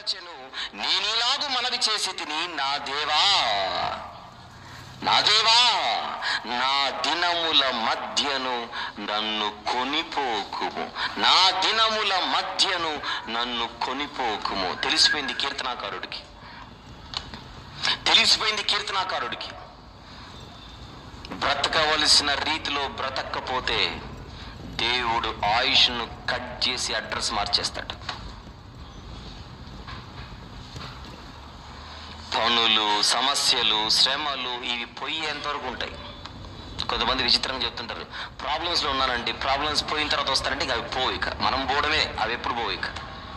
బలపరచెను నేనిలాగు మనవి చేసి తిని నా దేవా నా దేవా నా దినముల మధ్యను నన్ను కొనిపోకుము నా దినముల మధ్యను నన్ను కొనిపోకుము తెలిసిపోయింది కీర్తనాకారుడికి తెలిసిపోయింది కీర్తనాకారుడికి బ్రతకవలసిన రీతిలో బ్రతక్కపోతే దేవుడు ఆయుష్ను కట్ చేసి అడ్రస్ మార్చేస్తాడు పనులు సమస్యలు శ్రమలు ఇవి పోయేంత వరకు ఉంటాయి కొంతమంది విచిత్రంగా చెప్తుంటారు ప్రాబ్లమ్స్లో ఉన్నానండి ప్రాబ్లమ్స్ పోయిన తర్వాత వస్తారంటే ఇక అవి పోవు ఇక మనం పోవడమే అవి ఎప్పుడు పోవు ఇక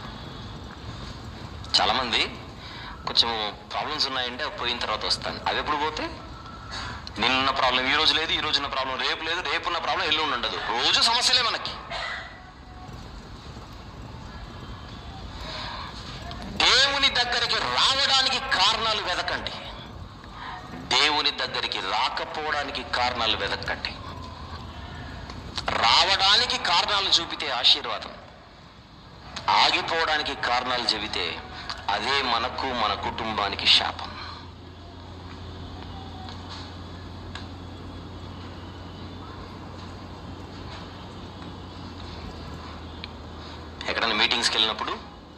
చాలామంది కొంచెం ప్రాబ్లమ్స్ ఉన్నాయంటే అవి పోయిన తర్వాత వస్తాను అవి ఎప్పుడు పోతే నిన్న ప్రాబ్లం ఈ రోజు లేదు ఈ రోజున్న ప్రాబ్లం రేపు లేదు రేపు ఉన్న ప్రాబ్లం ఎల్లుండి ఉండదు రోజు సమస్యలే మనకి దేవుని దగ్గరికి రావడానికి కారణాలు వెదకండి దేవుని దగ్గరికి రాకపోవడానికి కారణాలు వెదకండి రావడానికి కారణాలు చూపితే ఆశీర్వాదం ఆగిపోవడానికి కారణాలు చెబితే అదే మనకు మన కుటుంబానికి శాపం ఎక్కడైనా మీటింగ్స్కి వెళ్ళినప్పుడు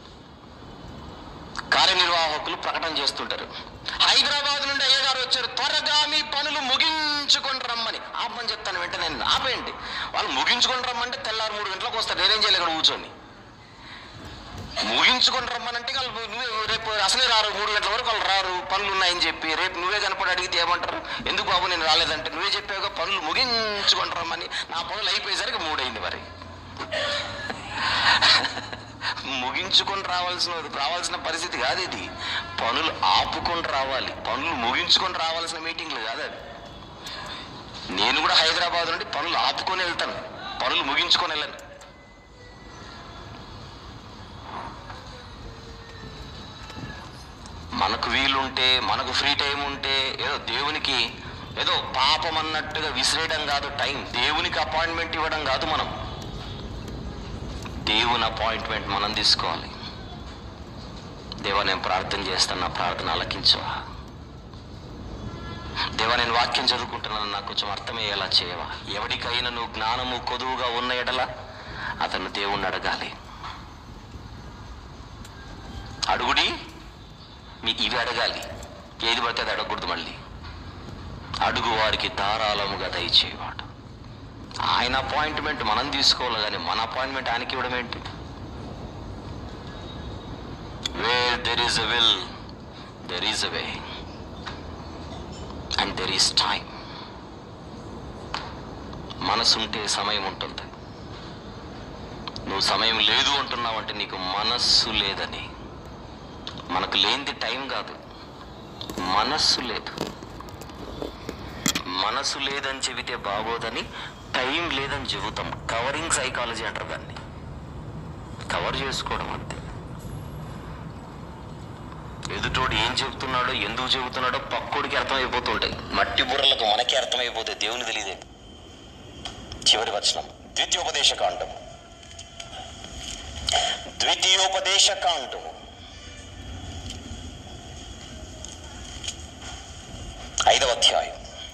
కార్యనిర్వాహకులు ప్రకటన చేస్తుంటారు హైదరాబాద్ నుండి అయ్యగారు వచ్చారు త్వరగా మీ పనులు ముగించుకొని రమ్మని ఆపమని చెప్తాను వెంటనే నేను ఆపేయండి వాళ్ళు ముగించుకొని రమ్మంటే తెల్లారు మూడు గంటలకు వస్తారు నేనేం చేయలేదు ఇక్కడ కూర్చొని ముగించుకొని రమ్మనంటే వాళ్ళు నువ్వే రేపు అసలే రారు మూడు గంటల వరకు వాళ్ళు రారు పనులు ఉన్నాయని చెప్పి రేపు నువ్వే కనపడి అడిగితే ఏమంటారు ఎందుకు బాబు నేను రాలేదంటే నువ్వే చెప్పావుగా పనులు ముగించుకొని రమ్మని నా పనులు అయిపోయేసరికి మూడైంది మరి ముగించుకొని రావాల్సిన రావాల్సిన పరిస్థితి కాదు ఇది పనులు ఆపుకొని రావాలి పనులు ముగించుకొని రావాల్సిన మీటింగ్లు కాదు అది నేను కూడా హైదరాబాద్ నుండి పనులు ఆపుకొని వెళ్తాను పనులు ముగించుకొని వెళ్ళను మనకు వీలుంటే మనకు ఫ్రీ టైం ఉంటే ఏదో దేవునికి ఏదో పాపం అన్నట్టుగా విసిరేయడం కాదు టైం దేవునికి అపాయింట్మెంట్ ఇవ్వడం కాదు మనం దేవుని అపాయింట్మెంట్ మనం తీసుకోవాలి దేవా నేను ప్రార్థన చేస్తాను నా ప్రార్థన ఆలకించవా దేవా నేను వాక్యం చదువుకుంటున్నాను నాకు కొంచెం అర్థమయ్యేలా చేయవా ఎవరికైనా నువ్వు జ్ఞానము కొదువుగా ఉన్న ఎడల అతను దేవుణ్ణి అడగాలి అడుగుడి మీ ఇవి అడగాలి ఏది పడితే అది అడగకూడదు మళ్ళీ అడుగు వారికి ధారాళముగా దయచేవాడు ఆయన అపాయింట్మెంట్ మనం తీసుకోవాలి కానీ మన అపాయింట్మెంట్ ఆయనకి ఇవ్వడం ఏంటి where there is a will there is a way and there is time మనసుంటే సమయం ఉంటుంది నువ్వు సమయం లేదు అంటున్నావు అంటే నీకు మనస్సు లేదని మనకు లేనిది టైం కాదు మనస్సు లేదు మనసు లేదని చెబితే బాగోదని టైం లేదని చెబుతాం కవరింగ్ సైకాలజీ అంటారు దాన్ని కవర్ చేసుకోవడం అంతే ఎదుటోడు ఏం చెబుతున్నాడో ఎందుకు చెబుతున్నాడో పక్కోడికి అర్థమైపోతుంటాయి మట్టి బుర్రలకు మనకి అర్థమైపోతే దేవుని తెలియదే చివరి వచనం ద్వితీయోపదేశ కాండం ద్వితీయోపదేశ కాండం ఐదవ అధ్యాయం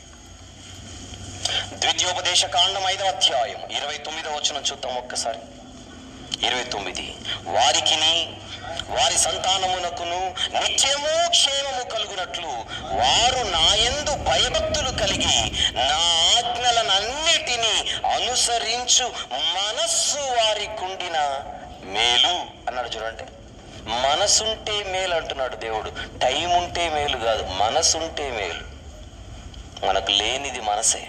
ద్వితీయోపదేశ కాండం ఐదవ అధ్యాయం ఇరవై తొమ్మిదవ వచనం చూద్దాం ఒక్కసారి ఇరవై తొమ్మిది వారికిని వారి సంతానమునకును నిత్యము క్షేమము కలుగునట్లు వారు నాయందు భయభక్తులు కలిగి నా ఆజ్ఞలనన్నిటినీ అనుసరించు మనస్సు వారికుండిన మేలు అన్నాడు చూడండి మనసుంటే మేలు అంటున్నాడు దేవుడు టైం ఉంటే మేలు కాదు మనసుంటే మేలు మనకు లేనిది మనసే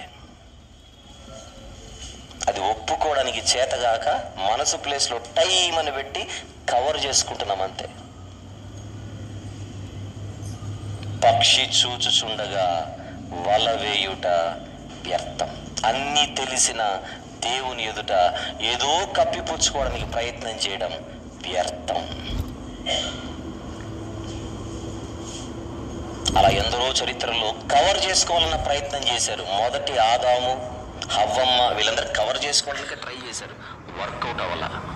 అది ఒప్పుకోవడానికి చేతగాక మనసు ప్లేస్లో టైం అని పెట్టి కవర్ చేసుకుంటున్నాం అంతే పక్షి చూచుచుండగా వల వేయుట వ్యర్థం అన్నీ తెలిసిన దేవుని ఎదుట ఏదో కప్పిపుచ్చుకోవడానికి ప్రయత్నం చేయడం వ్యర్థం అలా ఎందరో చరిత్రలో కవర్ చేసుకోవాలన్న ప్రయత్నం చేశారు మొదటి ఆదాము హవ్వమ్మ వీళ్ళందరూ కవర్ చేసుకోవడానికి ట్రై చేశారు వర్కౌట్ అవ్వాల